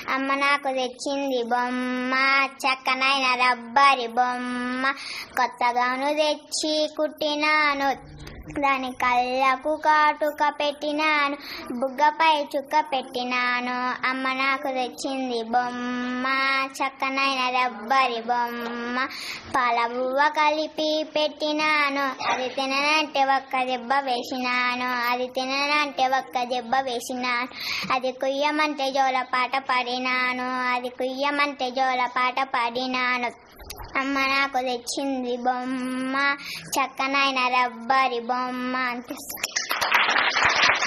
అమ్మ నాకు తెచ్చింది బొమ్మ చక్కనైన రబ్బరి బొమ్మ కొత్తగాను తెచ్చి కుట్టినాను దాని కళ్ళకు కాటుక పెట్టినాను బుగ్గపై చుక్క పెట్టినాను అమ్మ నాకు తెచ్చింది బొమ్మ చక్కనైన రబ్బరి బొమ్మ పాల బువ్వ కలిపి పెట్టినాను అది తిననంటే ఒక్క దెబ్బ వేసినాను అది తిననంటే ఒక్క దెబ్బ వేసినాను అది కుయ్యమంటే జోల పాట పాడినాను అది కుయ్యమంటే జోల పాట పాడినాను అమ్మ నాకు తెచ్చింది బొమ్మ చక్కనైన రబ్బరి బొమ్మ అంటే